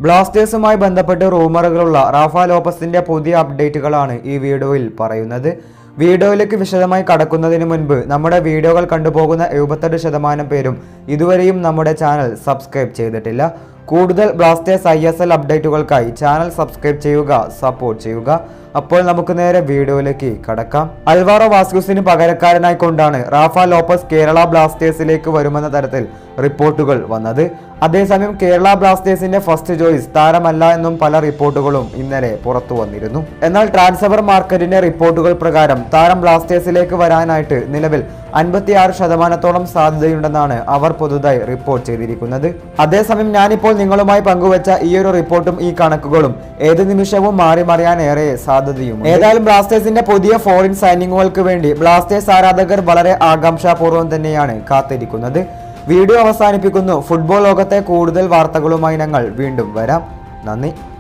ബ്ലാസ്റ്റേഴ്സുമായി ബന്ധപ്പെട്ട് റൂമറുകളുള്ള റാഫ ലോപ്പസിന്റെ പുതിയ അപ്ഡേറ്റുകളാണ് ഈ വീഡിയോയിൽ പറയുന്നത് വീഡിയോയിലേക്ക് വിശദമായി കടക്കുന്നതിന് മുൻപ് നമ്മുടെ വീഡിയോകൾ കണ്ടുപോകുന്ന എഴുപത്തെട്ട് ശതമാനം പേരും ഇതുവരെയും നമ്മുടെ ചാനൽ സബ്സ്ക്രൈബ് ചെയ്തിട്ടില്ല കൂടുതൽ ബ്ലാസ്റ്റേഴ്സ് ഐ എസ് എൽ അപ്ഡേറ്റുകൾക്കായി ചാനൽ സബ്സ്ക്രൈബ് ചെയ്യുക സപ്പോർട്ട് ചെയ്യുക അപ്പോൾ നമുക്ക് നേരെ വീഡിയോയിലേക്ക് കടക്കാം അൽവാറോ വാസ്കുസിന് പകരക്കാരനായി കൊണ്ടാണ് റാഫ ലോപ്പസ് കേരള ബ്ലാസ്റ്റേഴ്സിലേക്ക് വരുമെന്ന തരത്തിൽ റിപ്പോർട്ടുകൾ വന്നത് അതേസമയം കേരള ബ്ലാസ്റ്റേഴ്സിന്റെ ഫസ്റ്റ് ചോയ്സ് താരമല്ല എന്നും പല റിപ്പോർട്ടുകളും ഇന്നലെ പുറത്തു വന്നിരുന്നു എന്നാൽ ട്രാൻസ്ഫർ മാർക്കറ്റിന്റെ റിപ്പോർട്ടുകൾ പ്രകാരം താരം ബ്ലാസ്റ്റേഴ്സിലേക്ക് വരാനായിട്ട് നിലവിൽ അൻപത്തിയാറ് ശതമാനത്തോളം സാധ്യതയുണ്ടെന്നാണ് അവർ പുതുതായി റിപ്പോർട്ട് ചെയ്തിരിക്കുന്നത് അതേസമയം ഞാനിപ്പോൾ നിങ്ങളുമായി പങ്കുവച്ച ഈ ഒരു റിപ്പോർട്ടും ഈ കണക്കുകളും ഏത് നിമിഷവും മാറി മറിയാൻ ഏറെ സാധ്യതയും ഏതായാലും ബ്ലാസ്റ്റേഴ്സിന്റെ പുതിയ ഫോറിൻ സൈനിങ്ങുകൾക്ക് വേണ്ടി ബ്ലാസ്റ്റേഴ്സ് ആരാധകർ വളരെ ആകാംക്ഷാപൂർവ്വം തന്നെയാണ് കാത്തിരിക്കുന്നത് വീഡിയോ അവസാനിപ്പിക്കുന്നു ഫുട്ബോൾ ലോകത്തെ കൂടുതൽ വാർത്തകളുമായി ഞങ്ങൾ വീണ്ടും വരാം നന്ദി